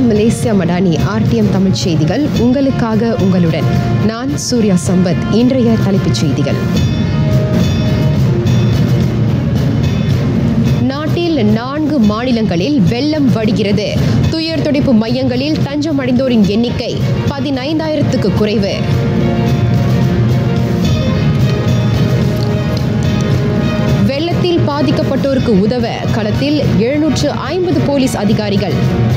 Malaysia Madani RTM Tamil செய்திகள் உங்களுக்காக உங்களுடன் நான் சூர்யா சம்பத் இன்றைய தலைப்புச் செய்திகள் நாட்டில் நான்கு மாநிலங்களில் வெள்ளம் வடிகிறது துயர் துடைப்பு மையங்களில் தஞ்சம் அடைந்தோரின் எண்ணிக்கை பதினைந்தாயிரத்துக்கு குறைவு வெள்ளத்தில் பாதிக்கப்பட்டோருக்கு உதவ களத்தில் எழுநூற்று ஐம்பது போலீஸ் அதிகாரிகள்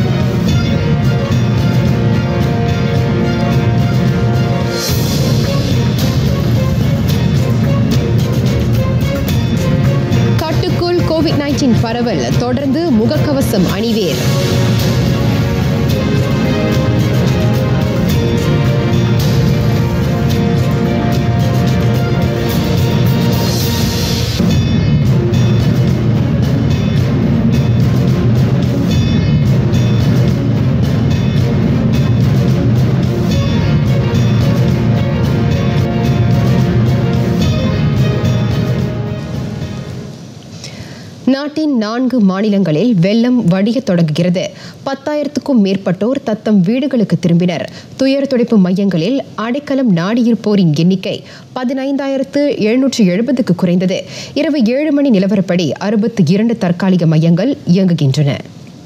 கட்டுக்குள் கோவிட் நைன்டீன் பரவல் தொடர்ந்து முகக்கவசம் அணிவேர் நாட்டின் நான்கு மாநிலங்களில் வெள்ளம் வடியத் தொடங்குகிறது பத்தாயிரத்துக்கும் மேற்பட்டோர் தத்தம் வீடுகளுக்கு திரும்பினர் துயர் துடைப்பு மையங்களில் அடைக்கலம் நாடியிருப்போரின் எண்ணிக்கை பதினைந்தாயிரத்து எழுநூற்று எழுபதுக்கு குறைந்தது இரவு ஏழு மணி நிலவரப்படி அறுபத்தி இரண்டு தற்காலிக மையங்கள் இயங்குகின்றன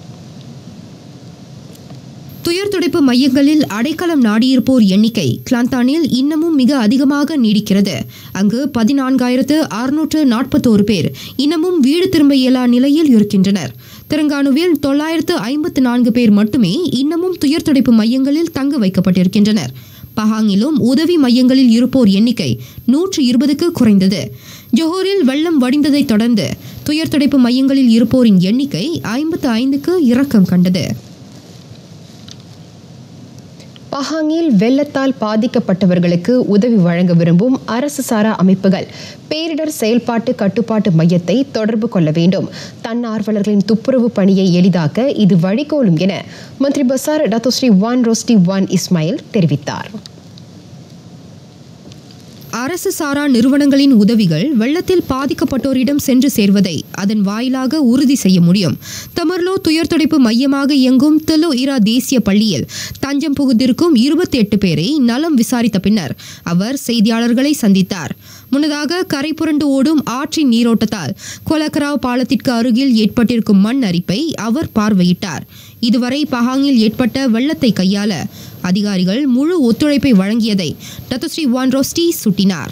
துயர் துடைப்பு மையங்களில் அடைக்கலம் நாடியிருப்போர் எண்ணிக்கை கிளாந்தானில் இன்னமும் மிக அதிகமாக நீடிக்கிறது அங்கு பதினான்காயிரத்து அறுநூற்று நாற்பத்தோரு பேர் இன்னமும் வீடு திரும்ப இயலா நிலையில் இருக்கின்றனர் தெலங்கானுவில் தொள்ளாயிரத்து ஐம்பத்து நான்கு பேர் மட்டுமே இன்னமும் துயர் துடைப்பு மையங்களில் தங்க வைக்கப்பட்டிருக்கின்றனர் பஹாங்கிலும் உதவி மையங்களில் இருப்போர் எண்ணிக்கை நூற்று இருபதுக்கு குறைந்தது ஜொஹோரில் வெள்ளம் வடிந்ததைத் தொடர்ந்து துயர் துடைப்பு மையங்களில் இருப்போரின் எண்ணிக்கை ஐம்பத்து ஐந்துக்கு இறக்கம் கண்டது பஹாங்கில் வெள்ளத்தால் பாதிக்கப்பட்டவர்களுக்கு உதவி வழங்க விரும்பும் அரசு சாரா அமைப்புகள் பேரிடர் செயல்பாட்டு கட்டுப்பாட்டு மையத்தை தொடர்பு கொள்ள வேண்டும் தன்னார்வலர்களின் துப்புரவு பணியை எளிதாக்க இது வழிகோலும் என Menteri Besar Datuk Seri Wan Rosdi Wan Ismail தெரிவித்தார் அரசு சாரா நிறுவனங்களின் உதவிகள் வெள்ளத்தில் பாதிக்கப்பட்டோரிடம் சென்று சேர்வதை அதன் வாயிலாக உறுதி செய்ய முடியும் தமர்லோ துயர் துடைப்பு மையமாக இயங்கும் தெலோ இரா தேசிய பள்ளியில் தஞ்சம் புகுந்திருக்கும் இருபத்தி எட்டு பேரை நலம் விசாரித்த பின்னர் அவர் செய்தியாளர்களை சந்தித்தார் முன்னதாக கரை புரண்டு ஓடும் ஆற்றின் நீரோட்டத்தால் கொலக்கராவ் பாலத்திற்கு அருகில் ஏற்பட்டிருக்கும் மண் அரிப்பை அவர் பார்வையிட்டார் இதுவரை பஹாங்கில் ஏற்பட்ட வெள்ளத்தை கையாள அதிகாரிகள் முழு ஒத்துழைப்பை வழங்கியதை டத்தஸ்ரீ வான் ரோஸ்டி சுட்டினார்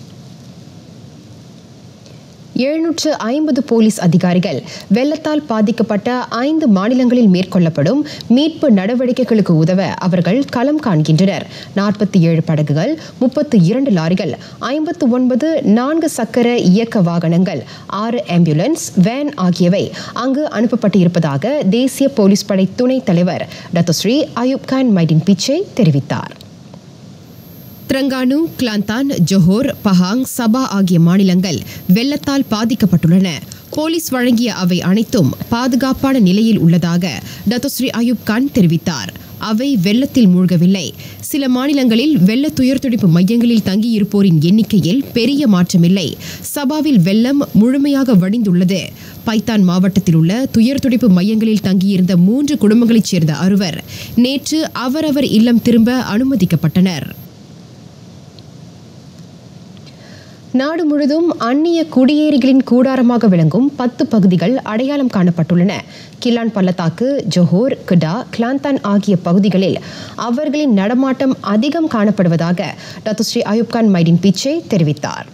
எழுநூற்று ஐம்பது போலீஸ் அதிகாரிகள் வெள்ளத்தால் பாதிக்கப்பட்ட ஐந்து மாநிலங்களில் மேற்கொள்ளப்படும் மீட்பு நடவடிக்கைகளுக்கு உதவ அவர்கள் களம் காண்கின்றனர் நாற்பத்தி ஏழு படகுகள் முப்பத்து இரண்டு லாரிகள் ஐம்பத்து ஒன்பது நான்கு சக்கர இயக்க வாகனங்கள் ஆறு ஆம்புலன்ஸ் வேன் ஆகியவை அங்கு அனுப்பப்பட்டு இருப்பதாக தேசிய போலீஸ் படை துணைத் தலைவர் டத்தோஸ்ரீ அயூப் கான் மைடின் பிச்சை தெரிவித்தார் Terengganu Kelantan Johor Pahang Sabah ஆகிய மாநிலங்கள் வெள்ளத்தால் பாதிக்கப்பட்டுள்ளன போலீஸ் வழங்கிய அவை அனைத்தும் பாதுகாப்பான நிலையில் உள்ளதாக டத்தோஸ்ரீ அயூப் கான் தெரிவித்தார் அவை வெள்ளத்தில் மூழ்கவில்லை சில மாநிலங்களில் வெள்ள துயர் துடிப்பு மையங்களில் தங்கியிருப்போரின் எண்ணிக்கையில் பெரிய மாற்றமில்லை சபாவில் வெள்ளம் முழுமையாக வடிந்துள்ளது பைத்தான் மாவட்டத்தில் உள்ள துயர் துடிப்பு மையங்களில் தங்கியிருந்த மூன்று குடும்பங்களைச் சேர்ந்த அறுவர் நேற்று அவரவர் இல்லம் திரும்ப அனுமதிக்கப்பட்டனர் நாடு முழுதும் அந்நிய குடியேறிகளின் கூடாரமாக விளங்கும் பத்து பகுதிகள் அடையாளம் காணப்பட்டுள்ளன கிலான் பள்ளத்தாக்கு ஜொஹோர் கிடா கிளாந்தான் ஆகிய பகுதிகளில் அவர்களின் நடமாட்டம் அதிகம் காணப்படுவதாக டத்துஸ்ரீ அயூப்கான் மைடின் பிச்சே தெரிவித்தார்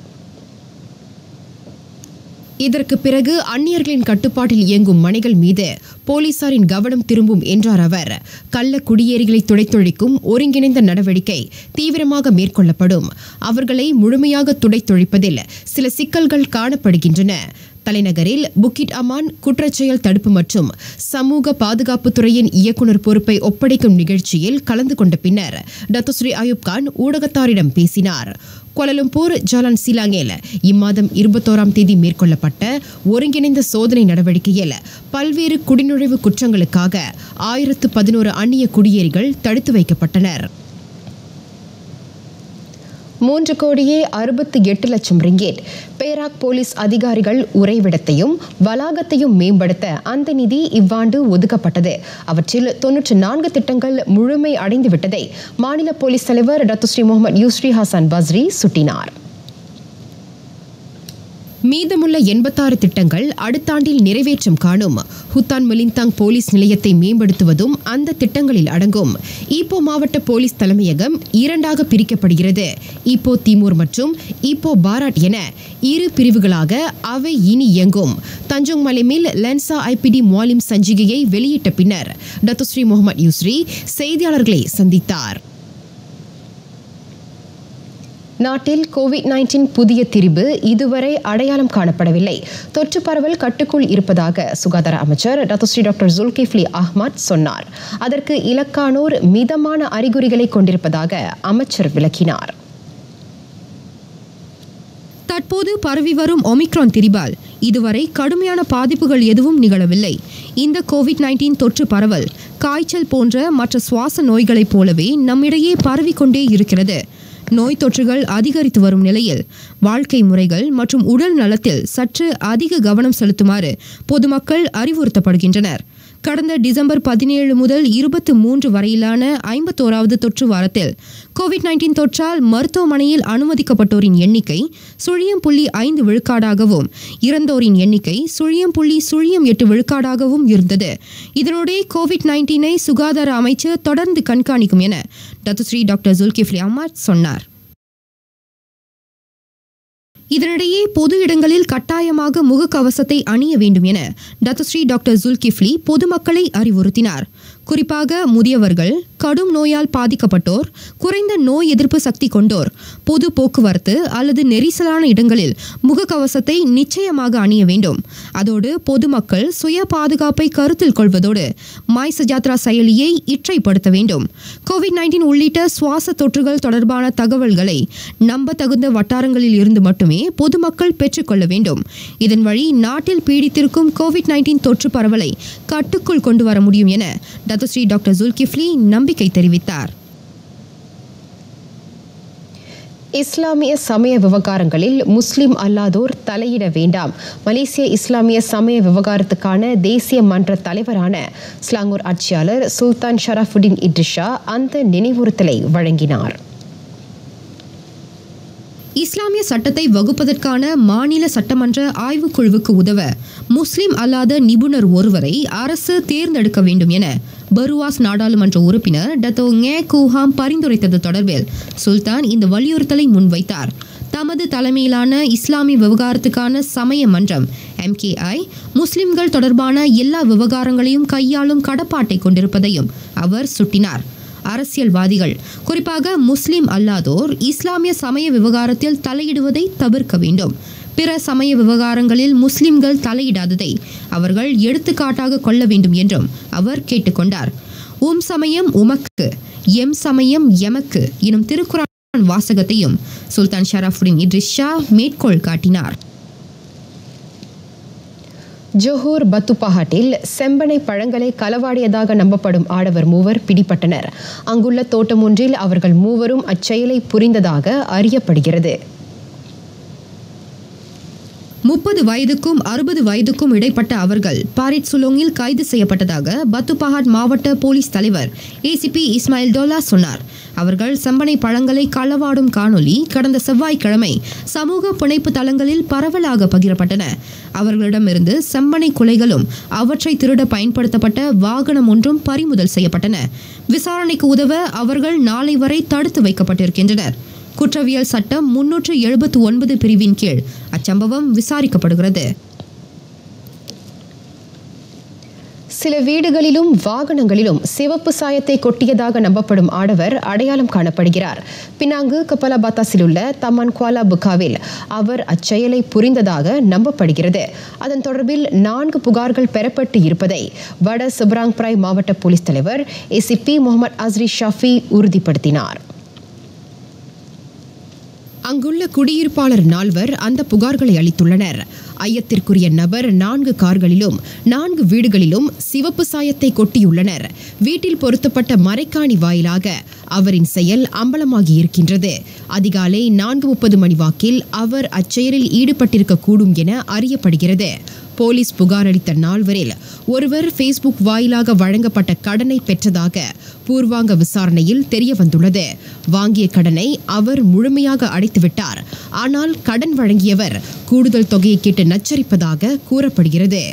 இதற்கு பிறகு அந்நியர்களின் கட்டுப்பாட்டில் இயங்கும் மனைகள் மீது போலீசாரின் கவனம் திரும்பும் என்றார் அவர் கள்ள குடியேறிகளை துடைத்தொழிக்கும் ஒருங்கிணைந்த நடவடிக்கை தீவிரமாக மேற்கொள்ளப்படும் அவர்களை முழுமையாக துடைத்தொழிப்பதில் சில சிக்கல்கள் காணப்படுகின்றன தலைநகரில் புக்கிட் அமான் குற்றச்செயல் தடுப்பு மற்றும் சமூக பாதுகாப்பு துறையின் இயக்குநர் பொறுப்பை ஒப்படைக்கும் நிகழ்ச்சியில் கலந்து கொண்ட பின்னர் டத்துஸ்ரீ அயூப் கான் ஊடகத்தாரிடம் பேசினார் கோலலம்பூர் ஜாலான் சிலாங்கில் இம்மாதம் இருபத்தோராம் தேதி மேற்கொள்ளப்பட்ட ஒருங்கிணைந்த சோதனை நடவடிக்கையில் பல்வேறு குடிநுழைவு குற்றங்களுக்காக ஆயிரத்து பதினோரு அந்நிய குடியேறிகள் தடுத்து வைக்கப்பட்டனர் மூன்று கோடியே அறுபத்தி எட்டு லட்சம் ரிங்கேட் பேராக் போலீஸ் அதிகாரிகள் உறைவிடத்தையும் வளாகத்தையும் மேம்படுத்த அந்த நிதி இவ்வாண்டு ஒதுக்கப்பட்டது அவற்றில் தொன்னூற்று நான்கு திட்டங்கள் முழுமை அடைந்துவிட்டதை மாநில போலீஸ் தலைவர் Datuk Seri Mohamad Yusri Hassan Basri சுட்டினார் மீதமுள்ள எண்பத்தாறு திட்டங்கள் அடுத்த ஆண்டில் நிறைவேற்றம் காணும் ஹுத்தான் மிலிந்தாங் போலீஸ் நிலையத்தை மேம்படுத்துவதும் அந்த திட்டங்களில் அடங்கும் ஈப்போ மாவட்ட போலீஸ் தலைமையகம் இரண்டாக பிரிக்கப்படுகிறது ஈப்போ திமூர் மற்றும் ஈப்போ பாராட் என இரு பிரிவுகளாக அவை இனி இயங்கும் Tanjung Malim Lensa IPD Malim சஞ்சிகையை வெளியிட்ட பின்னர் டத்துஸ்ரீ முகமது யூஸ்ரி செய்தியாளர்களை சந்தித்தார் நாட்டில் கோவிட் நைன்டீன் புதிய திரிபு இதுவரை அடையாளம் காணப்படவில்லை தொற்று பரவல் கட்டுக்குள் இருப்பதாக சுகாதார அமைச்சர் டத்துஸ்ரீ டாக்டர் ஜுல்கிஃப்லி அஹ்மத் சொன்னார் அதற்கு இலக்கானோர் மிதமான அறிகுறிகளை கொண்டிருப்பதாக அமைச்சர் விளக்கினார் தற்போது பரவி வரும் ஒமிக்ரான் திரிபால் இதுவரை கடுமையான பாதிப்புகள் எதுவும் நிகழவில்லை இந்த கோவிட் நைன்டீன் தொற்று பரவல் காய்ச்சல் போன்ற மற்ற சுவாச நோய்களைப் போலவே நம்மிடையே பரவிக்கொண்டே இருக்கிறது நோய் தொற்றுகள் அதிகரித்து வரும் நிலையில் வாழ்க்கை முறைகள் மற்றும் உடல் நலத்தில் சற்று அதிக கவனம் செலுத்துமாறு பொதுமக்கள் அறிவுறுத்தப்படுகின்றனர் கடந்த டிசம்பர் பதினேழு முதல் இருபத்தி மூன்று வரையிலான ஐம்பத்தோராவது தொற்று வாரத்தில் கோவிட் நைன்டீன் தொற்றால் மருத்துவமனையில் அனுமதிக்கப்பட்டோரின் எண்ணிக்கை சுழியம் புள்ளி ஐந்து விழுக்காடாகவும் இறந்தோரின் எண்ணிக்கை சுழியம் புள்ளி சுழியம் எட்டு விழுக்காடாகவும் இருந்தது இதனோடே கோவிட் நைன்டீனை சுகாதார அமைச்சு தொடர்ந்து கண்காணிக்கும் என டத்துஸ்ரீ டாக்டர் ஜுல்கிஃப்லி அஹ்மத் சொன்னார் இதனிடையே பொது இடங்களில் கட்டாயமாக முகக்கவசத்தை அணிய வேண்டும் என டத்துஸ்ரீ டாக்டர் ஜுல்கிஃப்லி பொதுமக்களை அறிவுறுத்தினார் குறிப்பாக முதியவர்கள் கடும் நோயால் பாதிக்கப்பட்டோர் குறைந்த நோய் எதிர்ப்பு சக்தி கொண்டோர் பொது போக்குவரத்து அல்லது நெரிசலான இடங்களில் முகக்கவசத்தை நிச்சயமாக அணிய வேண்டும் அதோடு பொதுமக்கள் சுய பாதுகாப்பை கருத்தில் கொள்வதோடு மாய் சஜாத்ரா செயலியை இற்றைப்படுத்த வேண்டும் கோவிட் நைன்டீன் உள்ளிட்ட சுவாச தொற்றுகள் தொடர்பான தகவல்களை நம்பத்தகுந்த வட்டாரங்களில் இருந்து மட்டுமே பொதுமக்கள் பெற்றுக்கொள்ள வேண்டும் இதன் வழி நாட்டில் பீடித்திருக்கும் கோவிட் நைன்டீன் தொற்று பரவலை கட்டுக்குள் கொண்டு வர முடியும் என டத்துஸ்ரீ டாக்டர் ஜுல்கிஃப்லி நம்பிக்கை தெரிவித்தார் இஸ்லாமிய சமய விவகாரங்களில் முஸ்லிம் அல்லாதோர் தலையிட வேண்டாம் மலேசிய இஸ்லாமிய சமய விவகாரத்துக்கான தேசிய மன்ற தலைவரான ஸ்லாங்கூர் ஆட்சியாளர் சுல்தான் ஷரஃபுடின் இட்ரிஷா அந்த நினைவுறுத்தலை வழங்கினார் இஸ்லாமிய சட்டத்தை வகுப்பதற்கான மாநில சட்டமன்ற ஆய்வுக்குழுவுக்கு உதவ முஸ்லிம் அல்லாத நிபுணர் ஒருவரை அரசு தேர்ந்தெடுக்க வேண்டும் என பருவாஸ் நாடாளுமன்ற உறுப்பினர் டத்தோங்கே கூஹாம் பரிந்துரைத்தது தொடர்பில் சுல்தான் இந்த வலியுறுத்தலை முன்வைத்தார் தமது தலைமையிலான இஸ்லாமிய விவகாரத்துக்கான சமய மன்றம் எம்கேஐ முஸ்லிம்கள் தொடர்பான எல்லா விவகாரங்களையும் கையாளும் கடப்பாட்டை கொண்டிருப்பதையும் அவர் சுட்டினார் அரசியல்வாதிகள் குறிப்பாக முஸ்லிம் அல்லாதோர் இஸ்லாமிய சமய விவகாரத்தில் தலையிடுவதை தவிர்க்க வேண்டும் பிற சமய விவகாரங்களில் முஸ்லிம்கள் தலையிடாததை அவர்கள் எடுத்துக்காட்டாக கொள்ள வேண்டும் என்றும் அவர் கேட்டுக்கொண்டார் உம் சமயம் உமக்கு எம் சமயம் எமக்கு எனும் திருக்குறான் வாசகத்தையும் சுல்தான் ஷராஃபுடின் இட்ரிஸ் ஷா மேற்கோள் காட்டினார் ஜொஹூர் பத்துப்பாஹாட்டில் செம்பனை பழங்களை களவாடியதாக நம்பப்படும் ஆடவர் மூவர் பிடிபட்டனர் அங்குள்ள தோட்டம் ஒன்றில் அவர்கள் மூவரும் அச்செயலை புரிந்ததாக அறியப்படுகிறது முப்பது வயதுக்கும் அறுபது வயதுக்கும் இடைப்பட்ட அவர்கள் பாரிட் சுலோங்கில் கைது செய்யப்பட்டதாக பத்துபஹாட் மாவட்ட போலீஸ் தலைவர் ஏசிபி இஸ்மாயில் டோலா சொன்னார் அவர்கள் செம்பனை பழங்களை களவாடும் காணொளி கடந்த செவ்வாய்க்கிழமை சமூக பிணைப்பு தளங்களில் பரவலாக பகிரப்பட்டன அவர்களிடமிருந்து செம்பனை குலைகளும் அவற்றை திருட பயன்படுத்தப்பட்ட வாகனம் ஒன்றும் பறிமுதல் செய்யப்பட்டன விசாரணைக்கு உதவ அவர்கள் நாளை வரை தடுத்து வைக்கப்பட்டிருக்கின்றனர் குற்றவியல் சட்டம் முன்னூற்று எழுபத்து ஒன்பது பிரிவின் கீழ் அச்சம்பவம் விசாரிக்கப்படுகிறது சில வீடுகளிலும் வாகனங்களிலும் சிவப்பு சாயத்தை கொட்டியதாக நம்பப்படும் ஆடவர் அடையாளம் காணப்படுகிறார் பினாங்கு கப்பலாபாத்தாஸில் உள்ள தமன் குவாலா புகாவில் அவர் அச்செயலை புரிந்ததாக நம்பப்படுகிறது அதன் தொடர்பில் நான்கு புகார்கள் பெறப்பட்டு இருப்பதை வட சிப்ராங் பிராய் மாவட்ட போலீஸ் தலைவர் ஏசிபி முகமது அஸ்ரி ஷாஃபி உறுதிப்படுத்தினார் அங்குள்ள குடியிருப்பாளர் நால்வர் அந்த புகார்களை அளித்துள்ளனர் ஐயத்திற்குரிய நபர் நான்கு கார்களிலும் நான்கு வீடுகளிலும் சிவப்பு சாயத்தை கொட்டியுள்ளனர் வீட்டில் பொருத்தப்பட்ட மறைக்காணி வாயிலாக அவரின் செயல் அம்பலமாகி இருக்கின்றது அதிகாலை நான்கு முப்பது மணி வாக்கில் அவர் அச்செயலில் ஈடுபட்டிருக்க கூடும் என அறியப்படுகிறது போலீஸ் புகார் அளித்த நால்வரில் ஒருவர் ஃபேஸ்புக் வாயிலாக வழங்கப்பட்ட கடனை பெற்றதாக பூர்வாங்க விசாரணையில் தெரிய வந்துள்ளது வாங்கிய கடனை அவர் முழுமையாக அடைத்துவிட்டார் ஆனால் கடன் வழங்கியவர் கூடுதல் தொகையை கேட்டு நச்சரிப்பதாக கூறப்படுகிறது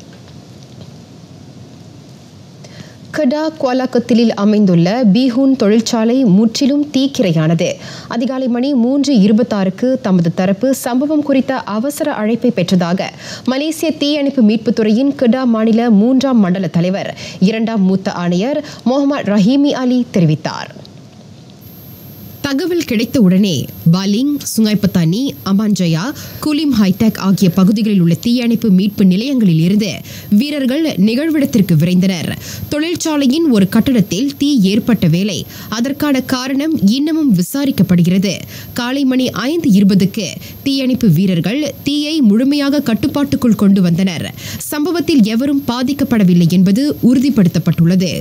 கடா குவாலாக்கத்திலில் அமைந்துள்ள பீஹூன் தொழிற்சாலை முற்றிலும் தீக்கிரையானது அதிகாலை மணி மூன்று இருபத்தாறுக்கு தமது தரப்பு சம்பவம் குறித்த அவசர அழைப்பை பெற்றதாக மலேசிய தீயணைப்பு மீட்புத் துறையின் கிடா மாநில மூன்றாம் மண்டல தலைவர் இரண்டாம் மூத்த ஆணையர் முகமது ரஹீமி அலி தெரிவித்தார் தகவல் கிடைத்த உடனே பாலிங் சுங்காய்பத்தானி அமான்ஜயா குலிம் ஹைடெக் ஆகிய பகுதிகளில் உள்ள தீயணைப்பு மீட்பு நிலையங்களில் இருந்து வீரர்கள் நிகழ்விடத்திற்கு விரைந்தனர் தொழிற்சாலையின் ஒரு கட்டடத்தில் தீ ஏற்பட்ட வேளை அதற்கான காரணம் இன்னமும் விசாரிக்கப்படுகிறது காலை மணி ஐந்து இருபதுக்கு தீயணைப்பு வீரர்கள் தீயை முழுமையாக கட்டுப்பாட்டுக்குள் கொண்டு வந்தனர் சம்பவத்தில் எவரும் பாதிக்கப்படவில்லை என்பது உறுதிப்படுத்தப்பட்டுள்ளது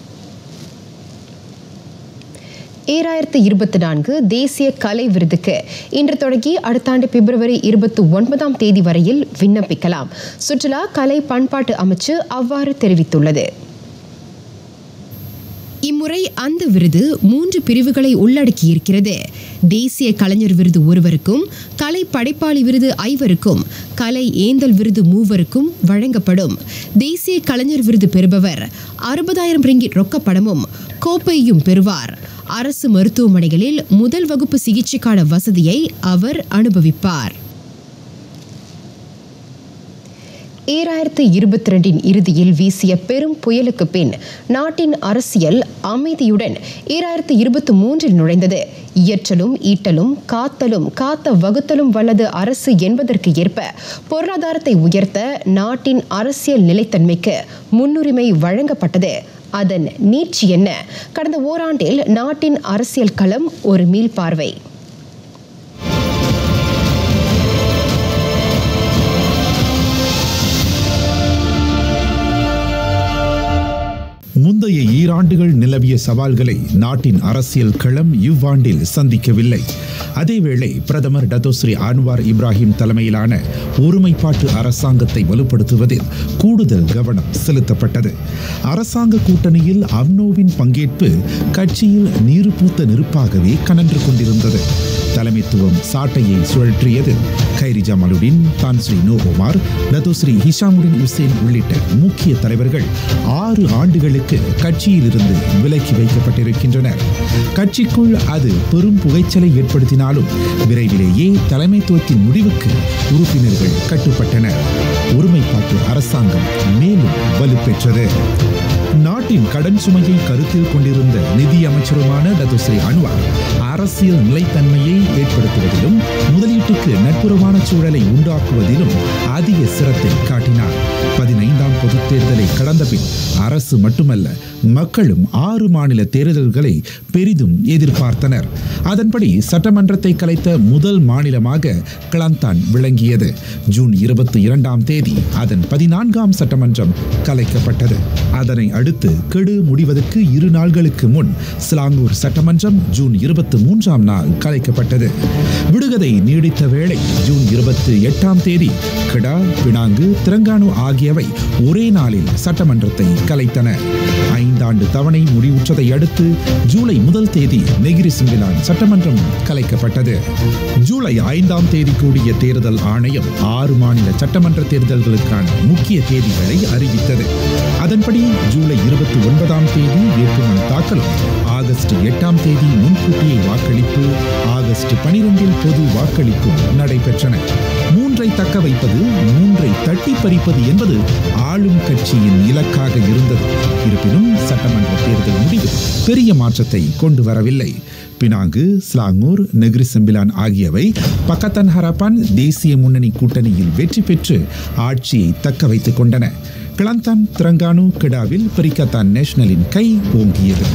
ஈராயிரத்து இருபத்தி நான்கு தேசிய கலை விருதுக்கு இன்று தொடங்கி அடுத்த ஆண்டு பிப்ரவரி இருபத்தி ஒன்பதாம் தேதி வரையில் விண்ணப்பிக்கலாம் சுற்றுலா கலை பண்பாட்டு அமைச்சு அவ்வாறு தெரிவித்துள்ளது இம்முறை அந்த விருது மூன்று பிரிவுகளை உள்ளடக்கியிருக்கிறது தேசிய கலைஞர் விருது ஒருவருக்கும் கலை படைப்பாளி விருது ஐவருக்கும் கலை ஏந்தல் விருது மூவருக்கும் வழங்கப்படும் தேசிய கலைஞர் விருது பெறுபவர் அறுபதாயிரம் ரிங்கிட் ரொக்கப்படமும் கோப்பையும் பெறுவார் அரசு மருத்துவமனைகளில் முதல் வகுப்பு சிகிச்சைக்கான வசதியை அவர் அனுபவிப்பார் ஈராயிரத்து இருபத்தி ரெண்டின் இறுதியில் வீசிய பெரும் புயலுக்கு பின் நாட்டின் அரசியல் அமைதியுடன் ஈராயிரத்து இருபத்தி மூன்றில் நுழைந்தது இயற்றலும் ஈட்டலும் காத்தலும் காத்த வகுத்தலும் வல்லது அரசு என்பதற்கு ஏற்ப பொருளாதாரத்தை உயர்த்த நாட்டின் அரசியல் நிலைத்தன்மைக்கு முன்னுரிமை வழங்கப்பட்டது அதன் நீட்சி என்ன கடந்த ஓராண்டில் நாட்டின் அரசியல் களம் ஒரு மீள்பார்வை முந்தைய ஈராண்டுகள் நிலவிய சவால்களை நாட்டின் அரசியல் களம் இவ்வாண்டில் சந்திக்கவில்லை அதேவேளை பிரதமர் டத்தோஸ்ரீ அன்வார் இப்ராஹிம் தலைமையிலான ஒருமைப்பாட்டு அரசாங்கத்தை வலுப்படுத்துவதில் கூடுதல் கவனம் செலுத்தப்பட்டது அரசாங்க கூட்டணியில் அம்னோவின் பங்கேற்பு கட்சியில் நீர் பூத்த நெருப்பாகவே கனன்று கொண்டிருந்தது தலைமைத்துவம் சாட்டையை சுழற்றியது கைரி ஜமாலுடன் Tan Sri Noh Omar Datuk Seri Hishammuddin Hussein உள்ளிட்ட முக்கிய தலைவர்கள் ஆறு ஆண்டுகளுக்கு கட்சியிலிருந்து விலக்கி வைக்கப்பட்டிருக்கின்றனர் கட்சிக்குள் அது பெரும் புகைச்சலை ஏற்படுத்தினாலும் விரைவிலேயே தலைமைத்துவத்தின் முடிவுக்கு உறுப்பினர்கள் கட்டுப்பட்டனர் ஒருமைப்பாட்டு அரசாங்கம் மேலும் வலுப்பெற்றது நாட்டின் கடன் சுமையை கருத்தில் கொண்டிருந்த நிதி அமைச்சருமான டத்துஸ்ரீ அன்வார் அரசியல் நிலைத்தன்மையை ஏற்படுத்துவதிலும் முதலீட்டுக்கு நட்புறவான சூழலை உண்டாக்குவதிலும் அதிக சிரத்தை காட்டினார் பதினைந்தாம் பொதுத் தேர்தலை கடந்த பின் அரசு மட்டுமல்ல மக்களும் ஆறு மாநில தேர்தல்களை பெரிதும் எதிர்பார்த்தனர் அதன்படி சட்டமன்றத்தை கலைத்த முதல் மாநிலமாக கிளாந்தான் விளங்கியது ஜூன் இருபத்தி இரண்டாம் தேதி அதன் பதினான்காம் சட்டமன்றம் கலைக்கப்பட்டது அதனை அடுத்து கெடு முடிவதற்கு இரு நாள்களுக்கு முன் சிலாங்கூர் சட்டமன்றம் ஜூன் இருபத்தி மூன்றாம் நாள் கலைக்கப்பட்டது விடுகதை நீடித்த வேளை ஜூன் இருபத்தி எட்டாம் தேதி கிடா பினாங்கு திரங்கானு ஆகியவை ஒரே நாளில் சட்டமன்றத்தை கலைத்தன ஐந்தாண்டு தவணை முடிவுற்றதை அடுத்து ஜூலை முதல் தேதி நெகிரி சிங்கிலான் சட்டமன்றம் கலைக்கப்பட்டது ஜூலை ஐந்தாம் தேதி கூடிய தேர்தல் ஆணையம் ஆறு மாநில சட்டமன்ற தேர்தல்களுக்கான முக்கிய தேதிகளை அறிவித்தது அதன்படி ஜூலை இருபத்தி ஒன்பதாம் தேதி வேட்புமனு தாக்கலும் ஆகஸ்ட் எட்டாம் தேதி முன்கூட்டியே வாக்களிப்பு ஆகஸ்ட் பனிரெண்டில் பொது வாக்களிப்பும் நடைபெற்றன மூன்றை தக்க வைப்பது மூன்றை தட்டி பறிப்பது என்பது ஆளும் கட்சியின் இலக்காக இருந்தது இருப்பினும் சட்டமன்ற தேர்தல் முடிவு பெரிய மாற்றத்தை கொண்டு வரவில்லை பினாங்கு ஸ்லாங்கூர் நெகிரி செம்பிலான் ஆகியவை பக்கத்தன் ஹரப்பான் தேசிய முன்னணி கூட்டணியில் வெற்றி பெற்று ஆட்சியை தக்க வைத்துக் கொண்டன கிளந்தான் திரங்கானு கிடாவில் பெரிக்கத்தான் நேஷனலின் கை ஓங்கியது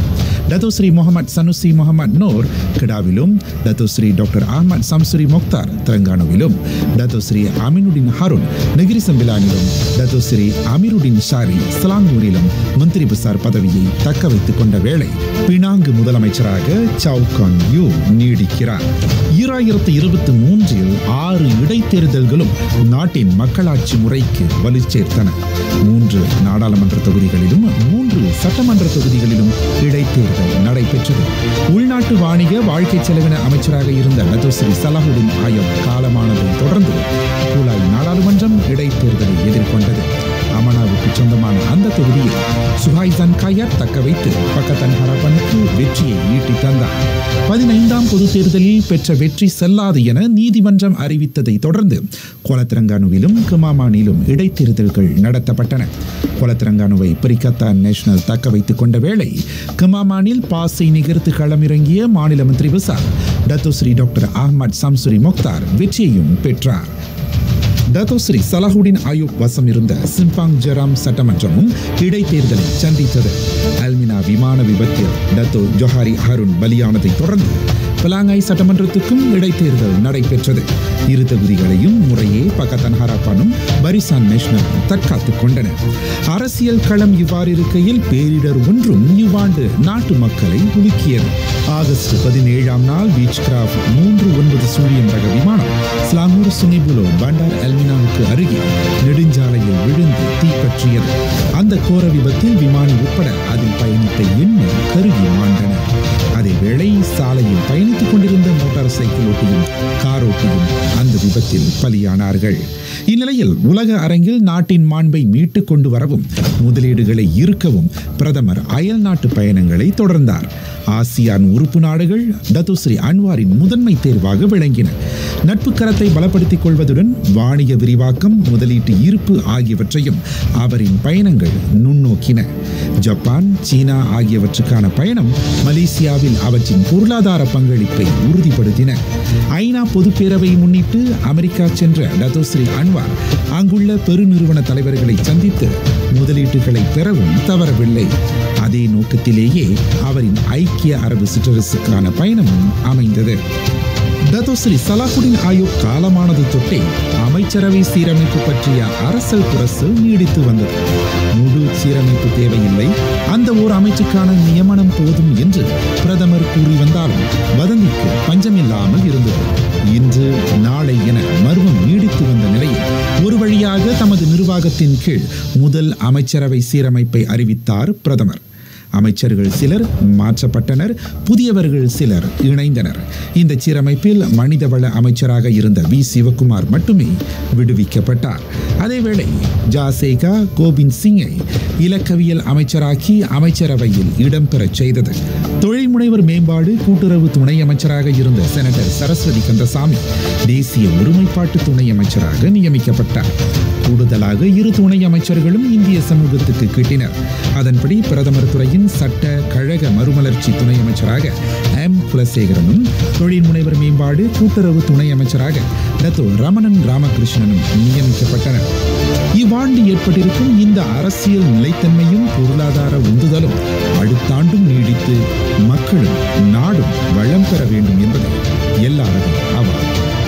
Datuk Seri Muhammad Sanusi Mohd Nor கிடாவிலும் Datuk Seri doctor Ahmad Samsuri Mokhtar தெலங்கானாவிலும் டத்தோஸ்ரீ அமினுடின் ஹருண் நெகிரி சம்பிலானிலும் டத்தோஸ்ரீ அமீருடின் ஷாரி ஸ்லாங்கூரிலும் மந்திரி பசார் பதவியை தக்க வைத்துக் கொண்ட வேளை பினாங்கு முதலமைச்சராக சவு கான் யூ நீடிக்கிறார் ஈராயிரத்து இருபத்தி மூன்றில் ஆறு இடைத்தேர்தல்களும் நாட்டின் மக்களாட்சி முறைக்கு வலு சேர்த்தன மூன்று நாடாளுமன்ற தொகுதிகளிலும் மூன்று சட்டமன்ற தொகுதிகளிலும் இடைத்தேர்தல் நடைபெற்றது உள்நாட்டு வாணிக வாழ்க்கை செலவின அமைச்சராக இருந்த லதோஸ்ரீ சலாஹுடின் ஆயம் காலமானதை தொடர்ந்து கூலாய் நாடாளுமன்றம் இடைத்தேர்தலை எதிர்கொண்டது அமனாவுக்கு சொந்தமான அந்த தொகுதியில் சுஹாய்சன் காயர் தக்க வைத்து பக்கத்தன் ஹரப்பனுக்கு வெற்றியை ஈட்டி தந்தார் பதினைந்தாம் பொது தேர்தலில் பெற்ற வெற்றி செல்லாது என நீதிமன்றம் அறிவித்ததை தொடர்ந்து கொலத்திரங்கானுவிலும் குமாமானிலும் இடைத்தேர்தல்கள் நடத்தப்பட்டன கொலத்திரங்கானுவை பிரிக்கத்தான் நேஷனல் தக்க வைத்துக் கொண்ட வேளை குமாமானில் பாசை நிகர்த்து களமிறங்கிய மாநில Menteri Besar Datuk Seri doctor Ahmad Samsuri Mokhtar வெற்றியையும் பெற்றார் டத்தோஸ்ரீ சலாஹுடின் ஆயூப் வசம் இருந்த சிம்பாங் ஜெராம் சட்டமன்றமும் இடைத்தேர்தலை சந்தித்தது அல்மினா விமான விபத்தில் டத்தோ ஜொஹாரி ஹருண் பலியானதை தொடர்ந்து பலாங்காய் சட்டமன்றத்துக்கும் இடைத்தேர்தல் நடைபெற்றது இரு தொகுதிகளையும் முறையே பக்கத்தன் ஹராப்பானும் பரிசான் நேஷனலும் தற்காத்துக் கொண்டன அரசியல் களம் இவ்வாறு இருக்கையில் பேரிடர் ஒன்றும் இவ்வாண்டு நாட்டு மக்களை உலுக்கியது ஆகஸ்ட் பதினேழாம் நாள் பீச் கிராஃப்ட் மூன்று ஒன்பது சூழியம் ரக விமானம் ஸ்லாங்கூர் சுனிபுலோ பண்டார் அல்மினாவுக்கு அருகே நெடுஞ்சாலையில் விழுந்து தீப்பற்றியது அந்த கோர விபத்தில் விமானி உட்பட அதில் பயணித்த எண்ணூர் கருகி மாண்டனர் அதேவேளை சாலையில் பயணித்துக் கொண்டிருந்த மோட்டார் சைக்கிள் ஓட்டியும் கார் ஓட்டியும் அந்த விபத்தில் பலியானார்கள் இந்நிலையில் உலக அரங்கில் நாட்டின் மாண்பை மீட்டுக் கொண்டு வரவும் முதலீடுகளை ஈர்க்கவும் பிரதமர் அயல் நாட்டு பயணங்களை தொடர்ந்தார் ஆசியான் உறுப்பு நாடுகள் டத்துஸ்ரீ அன்வாரின் முதன்மை தேர்வாக விளங்கின நட்பு கரத்தை பலப்படுத்திக் கொள்வதுடன் வாணிக விரிவாக்கம் முதலீட்டு ஈர்ப்பு ஆகியவற்றையும் அவரின் பயணங்கள் நுண்ணோக்கின ஜப்பான் சீனா ஆகியவற்றுக்கான பயணம் மலேசியாவில் அவற்றின் பொருளாதார பங்களிப்பை உறுதிப்படுத்தின ஐநா பொதுப்பேரவை முன்னிட்டு அமெரிக்கா சென்ற டத்தோஸ்ரீ அன்வார் அங்குள்ள பெருநிறுவன தலைவர்களை சந்தித்து முதலீட்டுகளை பெறவும் தவறவில்லை அதே நோக்கத்திலேயே அவரின் ஐக்கிய அரபு சிற்றரசுக்கான பயணமும் அமைந்தது டத்தோஸ்ரீ சலாஹுடின் ஆயோக் காலமானது தொட்டே அமைச்சரவை சீரமைப்பு பற்றிய அரசல் புரசல் நீடித்து வந்தது முழு சீரமைப்பு தேவையில்லை அந்த ஓர் அமைச்சுக்கான நியமனம் போதும் என்று பிரதமர் கூறி வந்தாலும் வதந்திக்கு பஞ்சமில்லாமல் இருந்தது இன்று நாளை என மர்மம் நீடித்து வந்த நிலையில் ஒரு வழியாக தமது நிர்வாகத்தின் கீழ் முதல் அமைச்சரவை சீரமைப்பை அறிவித்தார் பிரதமர் அமைச்சர்கள் சிலர் மாற்றப்பட்டனர் புதியவர்கள் சிலர் இணைந்தனர் இந்த சீரமைப்பில் மனிதவள அமைச்சராக இருந்த வி சிவகுமார் மட்டுமே விடுவிக்கப்பட்டார் அதேவேளை ஜாசேகா கோபிந்த் சிங்கை இலக்கவியல் அமைச்சராக்கி அமைச்சரவையில் இடம்பெறச் செய்தது தொழில் முனைவர் மேம்பாடு கூட்டுறவு துணை அமைச்சராக இருந்த செனட்டர் சரஸ்வதி கந்தசாமி தேசிய ஒருமைப்பாட்டு துணை அமைச்சராக நியமிக்கப்பட்டார் கூடுதலாக இரு துணை அமைச்சர்களும் இந்திய சமூகத்துக்கு கிட்டினர் அதன்படி பிரதமர் துறையின் சட்ட கழக மறுமலர்ச்சி துணை அமைச்சராக எம் குலசேகரனும் தொழில் முனைவர் மேம்பாடு கூட்டுறவு துணை அமைச்சராக டத்தோ ரமணன் ராமகிருஷ்ணனும் நியமிக்கப்பட்டனர் இவ்வாண்டு ஏற்பட்டிருக்கும் இந்த அரசியல் நிலைத்தன்மையும் பொருளாதார உந்துதலும் அடுத்தாண்டும் நீடித்து மக்களும் நாடும் வளம் பெற வேண்டும் என்பது எல்லாரதும் ஆவார்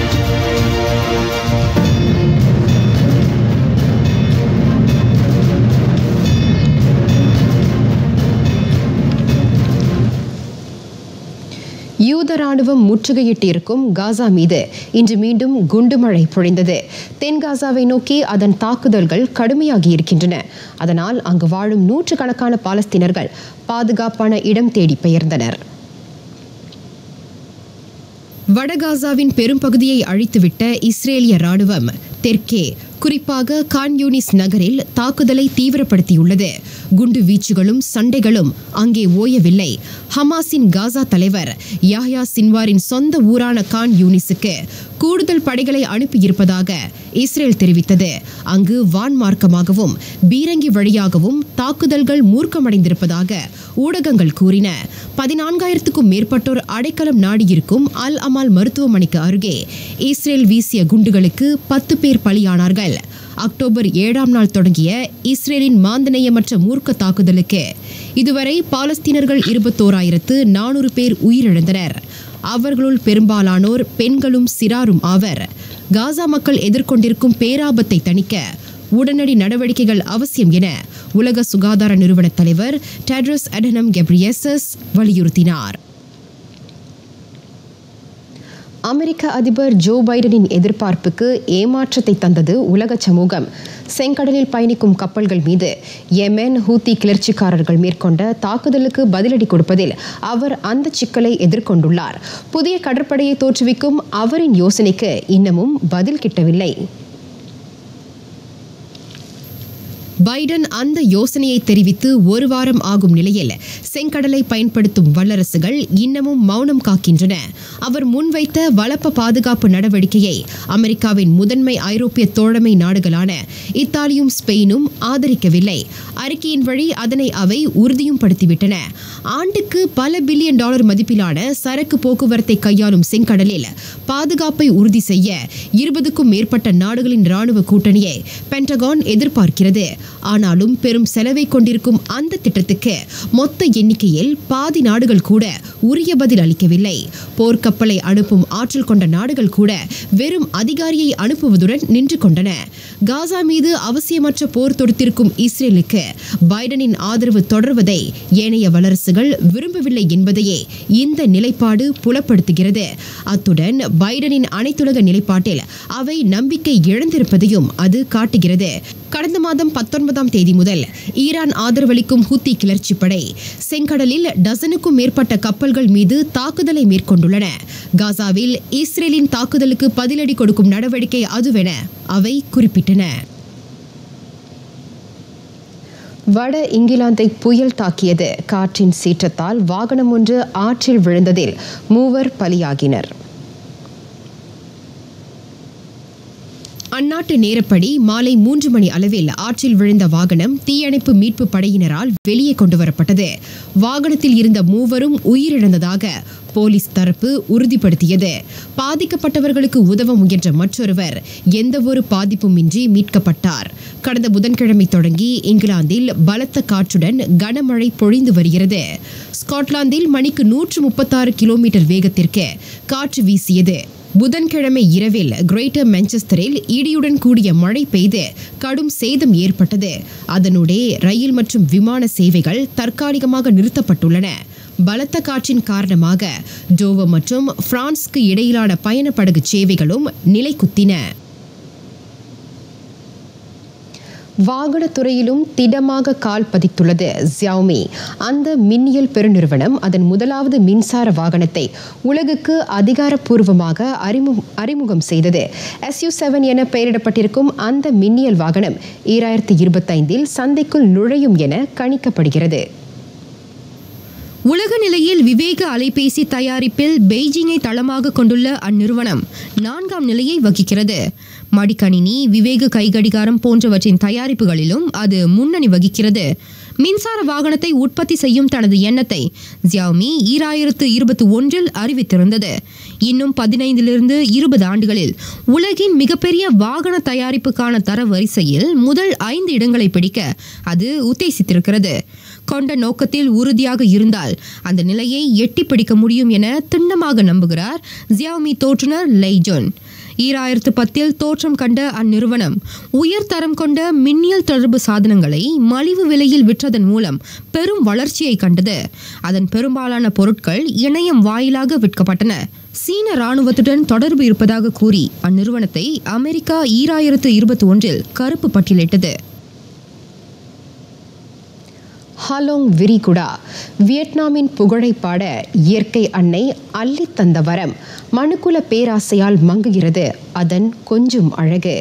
யூத ராணுவம் முற்றுகையிட்டிருக்கும் காசா மீது இன்று மீண்டும் குண்டுமழை பொழிந்தது தென் காசாவை நோக்கி அதன் தாக்குதல்கள் கடுமையாகி இருக்கின்றன அதனால் அங்கு வாழும் நூற்றுக்கணக்கான பாலஸ்தீனர்கள் பாதுகாப்பான இடம் தேடி பெயர்ந்தனர் வடகாசாவின் பெரும்பகுதியை அழித்துவிட்ட இஸ்ரேலிய ராணுவம் தெற்கே குறிப்பாக கான் யூனிஸ் நகரில் தாக்குதலை தீவிரப்படுத்தியுள்ளது குண்டு வீச்சுகளும் சண்டைகளும் அங்கே ஓயவில்லை ஹமாஸின் காசா தலைவர் யாஹ்யா சின்வாரின் சொந்த ஊரான கான் யூனிஸுக்கு கூடுதல் படைகளை அனுப்பியிருப்பதாக இஸ்ரேல் தெரிவித்தது அங்கு வான் மார்க்கமாகவும் பீரங்கி வழியாகவும் தாக்குதல்கள் மூர்க்கமடைந்திருப்பதாக ஊடகங்கள் கூறின பதினான்காயிரத்துக்கும் மேற்பட்டோர் அடைக்கலம் நாடியிருக்கும் அல் அமால் மருத்துவமனைக்கு அருகே இஸ்ரேல் வீசிய குண்டுகளுக்கு பத்து பேர் பலியானார்கள் அக்டோபர் ஏழாம் நாள் தொடங்கிய இஸ்ரேலின் மாந்தநேயமற்ற மூர்க்க தாக்குதலுக்கு இதுவரை பாலஸ்தீனர்கள் இருபத்தோராயிரத்து நானூறு பேர் உயிரிழந்தனர் அவர்களுள் பெரும்பாலானோர் பெண்களும் சிறாரும் ஆவர் காசா மக்கள் எதிர்கொண்டிருக்கும் பேராபத்தை தணிக்க உடனடி நடவடிக்கைகள் அவசியம் என உலக சுகாதார நிறுவன தலைவர் டெட்ரஸ் அடனம் கெப்ரியசஸ் வலியுறுத்தினார் அமெரிக்க அதிபர் ஜோ பைடனின் எதிர்பார்ப்புக்கு ஏமாற்றத்தை தந்தது உலக சமூகம் செங்கடலில் பயணிக்கும் கப்பல்கள் மீது யெமென் ஹூத்தி கிளர்ச்சிக்காரர்கள் மேற்கொண்ட தாக்குதலுக்கு பதிலடி கொடுப்பதில் அவர் அந்த சிக்கலை எதிர்கொண்டுள்ளார் புதிய கடற்படையை தோற்றுவிக்கும் அவரின் யோசனைக்கு இன்னமும் பதில் கிட்டவில்லை பைடன் அந்த யோசனையை தெரிவித்து ஒரு வாரம் ஆகும் நிலையில் செங்கடலை பயன்படுத்தும் வல்லரசுகள் இன்னமும் மௌனம் காக்கின்றன அவர் முன்வைத்த வளப்ப பாதுகாப்பு நடவடிக்கையை அமெரிக்காவின் முதன்மை ஐரோப்பிய தோழமை நாடுகளான இத்தாலியும் ஸ்பெயினும் ஆதரிக்கவில்லை அறிக்கையின் வழி அதனை அவை உறுதியும் படுத்திவிட்டன ஆண்டுக்கு பல பில்லியன் டாலர் மதிப்பிலான சரக்கு போக்குவரத்தை கையாளும் செங்கடலில் பாதுகாப்பை உறுதி செய்ய இருபதுக்கும் மேற்பட்ட நாடுகளின் ராணுவ கூட்டணியை பென்டகான் எதிர்பார்க்கிறது ஆனாலும் பெரும் செலவை கொண்டிருக்கும் அந்த திட்டத்துக்கு மொத்த எண்ணிக்கையில் பாதி நாடுகள் கூட உரிய பதில் அளிக்கவில்லை போர்க்கப்பலை அனுப்பும் ஆற்றல் கொண்ட நாடுகள் கூட வெறும் அதிகாரியை அனுப்புவதுடன் நின்று கொண்டன காசா மீது அவசியமற்ற போர் தொடுத்திருக்கும் இஸ்ரேலுக்கு பைடனின் ஆதரவு தொடர்வதை ஏனைய வல்லரசுகள் விரும்பவில்லை என்பதையே இந்த நிலைப்பாடு புலப்படுத்துகிறது அத்துடன் பைடனின் அனைத்துலக நிலைப்பாட்டில் அவை நம்பிக்கை இழந்திருப்பதையும் அது காட்டுகிறது கடந்த மாதம் பத்தொன்பதாம் தேதி முதல் ஈரான் ஆதரவளிக்கும் ஹூத்தி கிளர்ச்சி படை செங்கடலில் டசனுக்கும் மேற்பட்ட கப்பல்கள் மீது தாக்குதலை மேற்கொண்டுள்ளன காசாவில் இஸ்ரேலின் தாக்குதலுக்கு பதிலடி கொடுக்கும் நடவடிக்கை அதுவென அவை குறிப்பிட்டன வட இங்கிலாந்தை புயல் தாக்கியது காற்றின் சீற்றத்தால் வாகனம் ஒன்று ஆற்றில் விழுந்ததில் மூவர் பலியாகினர் அந்நாட்டு நேரப்படி மாலை மூன்று மணி அளவில் ஆற்றில் விழுந்த வாகனம் தீயணைப்பு மீட்பு படையினரால் வெளியே கொண்டு வரப்பட்டது வாகனத்தில் இருந்த மூவரும் உயிரிழந்ததாக போலீஸ் தரப்பு உறுதிப்படுத்தியது பாதிக்கப்பட்டவர்களுக்கு உதவ முயன்ற மற்றொருவர் எந்தவொரு பாதிப்புமின்றி மீட்கப்பட்டார் கடந்த புதன்கிழமை தொடங்கி இங்கிலாந்தில் பலத்த காற்றுடன் கனமழை பொழிந்து வருகிறது ஸ்காட்லாந்தில் மணிக்கு நூற்று முப்பத்தாறு கிலோமீட்டர் வேகத்திற்கு காற்று வீசியது புதன்கிழமை இரவில் கிரேட்டர் மான்செஸ்டரில் இடியுடன் கூடிய மழை பெய்து கடும் சேதம் ஏற்பட்டது அதனுடைய ரயில் மற்றும் விமான சேவைகள் தற்காலிகமாக நிறுத்தப்பட்டுள்ளன பலத்த காற்றின் காரணமாக டோவர் மற்றும் பிரான்ஸ்க்கு இடையிலான பயணப்படகு சேவைகளும் நிலைக்குத்தின வாகனத்துறையிலும் திடமாக கால் பதித்துள்ளது ஜியாமி அந்த மின்னியல் பெருநிறுவனம் அதன் முதலாவது மின்சார வாகனத்தை உலகுக்கு அதிகாரப்பூர்வமாக அறிமுகம் அறிமுகம் செய்தது எஸ்யூ செவன் என பெயரிடப்பட்டிருக்கும் அந்த மின்னியல் வாகனம் ஈராயிரத்தி இருபத்தைந்தில் சந்தைக்குள் நுழையும் என கணிக்கப்படுகிறது உலக நிலையில் விவேக அலைபேசி தயாரிப்பில் பெய்ஜிங்கை தளமாக கொண்டுள்ள அந்நிறுவனம் நான்காம் நிலையை வகிக்கிறது மடிக்கணினி விவேக கைகடிகாரம் போன்றவற்றின் தயாரிப்புகளிலும் அது முன்னணி வகிக்கிறது மின்சார வாகனத்தை உற்பத்தி செய்யும் தனது எண்ணத்தை ஜியாமி ஈராயிரத்து இருபத்தி ஒன்றில் அறிவித்திருந்தது இன்னும் பதினைந்திலிருந்து இருபது ஆண்டுகளில் உலகின் மிகப்பெரிய வாகன தயாரிப்புக்கான தர வரிசையில் முதல் ஐந்து இடங்களை பிடிக்க அது உத்தேசித்திருக்கிறது கொண்ட நோக்கத்தில் உறுதியாக இருந்தால் அந்த நிலையை எட்டி பிடிக்க முடியும் என திண்ணமாக நம்புகிறார் ஜியாமி தோற்றுனர் லைஜோன் ஈராயிரத்து பத்தில் தோற்றம் கண்ட அந்நிறுவனம் உயர்தரம் கொண்ட மின்னியல் தொடர்பு சாதனங்களை மலிவு விலையில் விற்றதன் மூலம் பெரும் வளர்ச்சியை கண்டது அதன் பெரும்பாலான பொருட்கள் இணையம் வாயிலாக விற்கப்பட்டன சீன ராணுவத்துடன் தொடர்பு இருப்பதாக கூறி அந்நிறுவனத்தை அமெரிக்கா ஈராயிரத்து இருபத்தி ஒன்றில் கருப்பு பட்டியலிட்டது ஹாலோங் விரிகுடா வியட்நாமின் புகழை பாட இயற்கை அன்னை அள்ளி தந்த வரம் மனுக்குல பேராசையால் மங்குகிறது அதன் கொஞ்சம் அழகு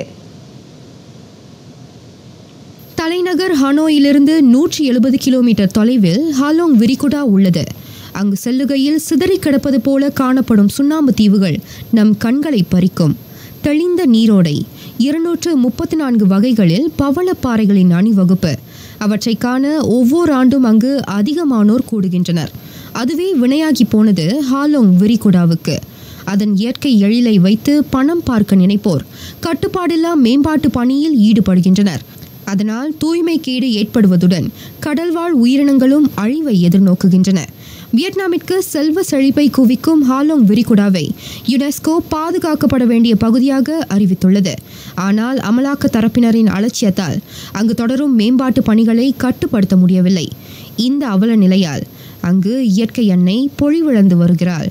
தலைநகர் ஹனோயிலிருந்து நூற்றி எழுபது கிலோமீட்டர் தொலைவில் ஹாலோங் விரிகுடா உள்ளது அங்கு செல்லுகையில் சிதறி கிடப்பது போல காணப்படும் சுண்ணாம்பு தீவுகள் நம் கண்களை பறிக்கும் தெளிந்த நீரோடை இருநூற்று முப்பத்தி நான்கு வகைகளில் பவளப்பாறைகளின் அணிவகுப்பு அவற்றை காண ஒவ்வொரு ஆண்டும் அங்கு அதிகமானோர் கூடுகின்றனர் அதுவே வினையாகி போனது ஹாலோங் விரிகுடாவுக்கு அதன் இயற்கை எழிலை வைத்து பணம் பார்க்க நினைப்போர் கட்டுப்பாடில்லா மேம்பாட்டு பணியில் ஈடுபடுகின்றனர் அதனால் தூய்மை கேடு ஏற்படுவதுடன் கடல்வாழ் உயிரினங்களும் அழிவை எதிர்நோக்குகின்றன வியட்நாமிற்கு செல்வ செழிப்பை குவிக்கும் ஹாலோங் விரிகுடாவை யுனெஸ்கோ பாதுகாக்கப்பட வேண்டிய பகுதியாக அறிவித்துள்ளது ஆனால் அமலாக்க தரப்பினரின் அலட்சியத்தால் அங்கு தொடரும் மேம்பாட்டு பணிகளை கட்டுப்படுத்த முடியவில்லை இந்த அவல நிலையால் அங்கு இயற்கை அன்னை பொழிவிழந்து வருகிறாள்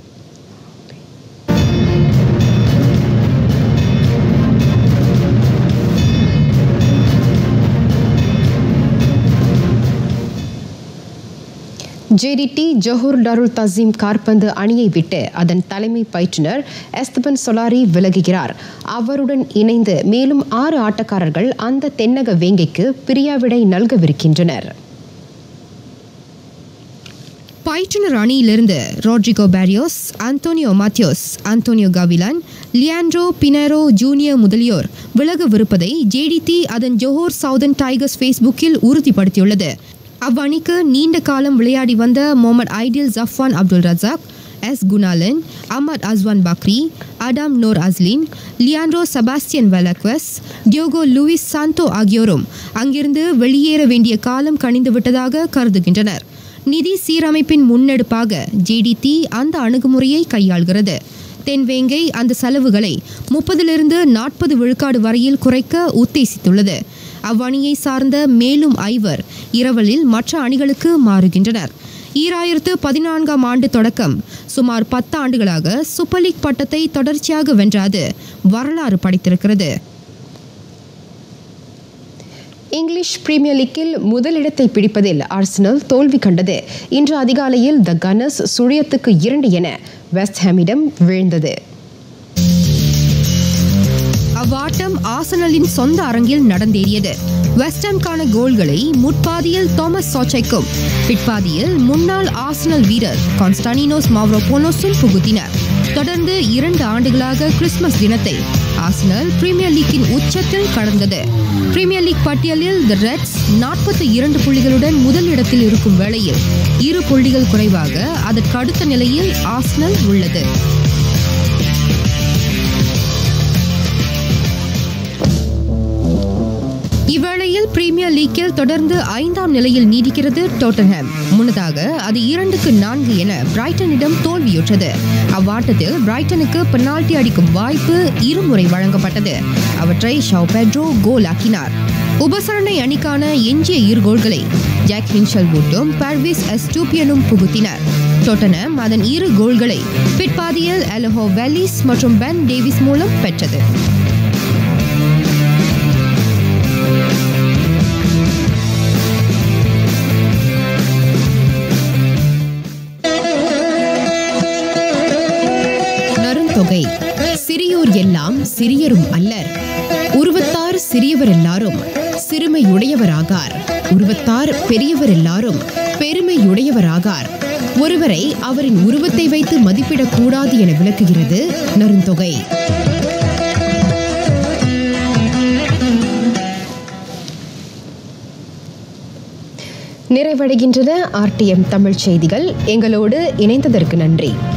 ஜேடிடி ஜொஹூர் டருல் தசீம் கார்பந்து அணியை விட்டு அதன் தலைமை பயிற்றுனர் எஸ்தபன் சொலாரி விலகுகிறார் அவருடன் இணைந்து மேலும் ஆறு ஆட்டக்காரர்கள் அந்த தென்னக வேங்கைக்கு பிரியாவிடை நல்கவிருக்கின்றனர் பயிற்றுனர் அணியிலிருந்து Rodrigo Barrios Antonio Matheus Antonio Gavilan Leandro Pinheiro junior முதலியோர் விலகவிருப்பதை ஜேடிடி அதன் ஜோஹோர் சவுதன் டைகர்ஸ் ஃபேஸ்புக்கில் உறுதிப்படுத்தியுள்ளது அவ்வணிக்கு நீண்ட காலம் விளையாடி வந்த Mohamad Aidil Zafuan Abdul Razak S Kunalan Ahmad Azwan Bakri Adam Nor Azlin Leandro Sebastian Velazquez Diogo Luis Santo ஆகியோரும் அங்கிருந்து வெளியேற வேண்டிய காலம் கணிந்து விட்டதாக கருதுகின்றனர் நிதி சீரமைப்பின் முன்னெடுப்பாக ஜேடிடி அந்த அணுகுமுறையை கையாள்கிறது தென்வேங்கை அந்த செலவுகளை முப்பதிலிருந்து நாற்பது விழுக்காடு வரையில் குறைக்க உத்தேசித்துள்ளது அவ்வணியை சார்ந்த மேலும் ஐவர் இரவலில் மற்ற அணிகளுக்கு மாறுகின்றனர் ஈராயிரத்து பதினான்காம் ஆண்டு தொடக்கம் சுமார் பத்து ஆண்டுகளாக சூப்பர் லீக் பட்டத்தை தொடர்ச்சியாக வென்றாது வரலாறு படைத்திருக்கிறது இங்கிலீஷ் பிரீமியர் லீக்கில் முதலிடத்தை பிடிப்பதில் ஆர்சனல் தோல்வி கண்டது இன்று அதிகாலையில் த கன்னர்ஸ் சுழியத்துக்கு இரண்டு என வெஸ்ட் ஹாமிடம் வீழ்ந்தது அவ்வாட்டம் ஆசனலின் சொந்த அரங்கில் நடந்தேறியது வெஸ்டர்ன்கான கோல்களை முற்பாதியில் தாமஸ் சாச்சைக்கும் பிற்பாதியில் முன்னாள் ஆசனல் வீரர் கான்ஸ்டானினோஸ் மாவ்ரோபோனோஸும் புகுத்தினர் தொடர்ந்து இரண்டு ஆண்டுகளாக கிறிஸ்துமஸ் தினத்தை ஆசனல் பிரீமியர் லீக்கின் உச்சத்தில் கடந்தது பிரீமியர் லீக் பட்டியலில் தி ரெட்ஸ் நாற்பத்தி இரண்டு புள்ளிகளுடன் முதல் இடத்தில் இருக்கும் வேளையில் இரு புள்ளிகள் குறைவாக அதற்கு அடுத்த நிலையில் ஆசனல் உள்ளது இவ்வேளையில் பிரீமியர் லீக்கில் தொடர்ந்து ஐந்தாம் நிலையில் நீடிக்கிறது டோட்டன்ஹாம் முன்னதாக அது இரண்டுக்கு நான்கு என பிரைட்டனிடம் தோல்வியுற்றது அவ்வாட்டத்தில் பிரைட்டனுக்கு பெனால்டி அடிக்கும் வாய்ப்பு இருமுறை வழங்கப்பட்டது அவற்றை ஷவ் பெட்ரோ கோல் ஆக்கினார் உபசரணை அணிக்கான எஞ்சிய இரு கோல்களை ஜாக் ஹின்ஷல்வுட்டும் பர்விஸ் எஸ்டூபியனும் புகுத்தினர் டோட்டனம் அதன் இரு கோல்களை பிற்பாதியில் அலஹோ வெல்லிஸ் மற்றும் பென் டேவிஸ் மூலம் பெற்றது நருந்தொகை சிறியோர் எல்லாம் சிறியரும் அல்லர் உருவத்தார் சிறியவர் எல்லாரும் சிறுமையுடையவராகார் உருவத்தார் பெரியவர் எல்லாரும் பெருமையுடையவராகார் ஒருவரை அவரின் உருவத்தை வைத்து மதிப்பிடக் கூடாது என விளக்குகிறது நருந்தொகை நிறைவடைகின்றன ஆர்டிஎம் தமிழ் செய்திகள் எங்களோடு இணைந்ததற்கு நன்றி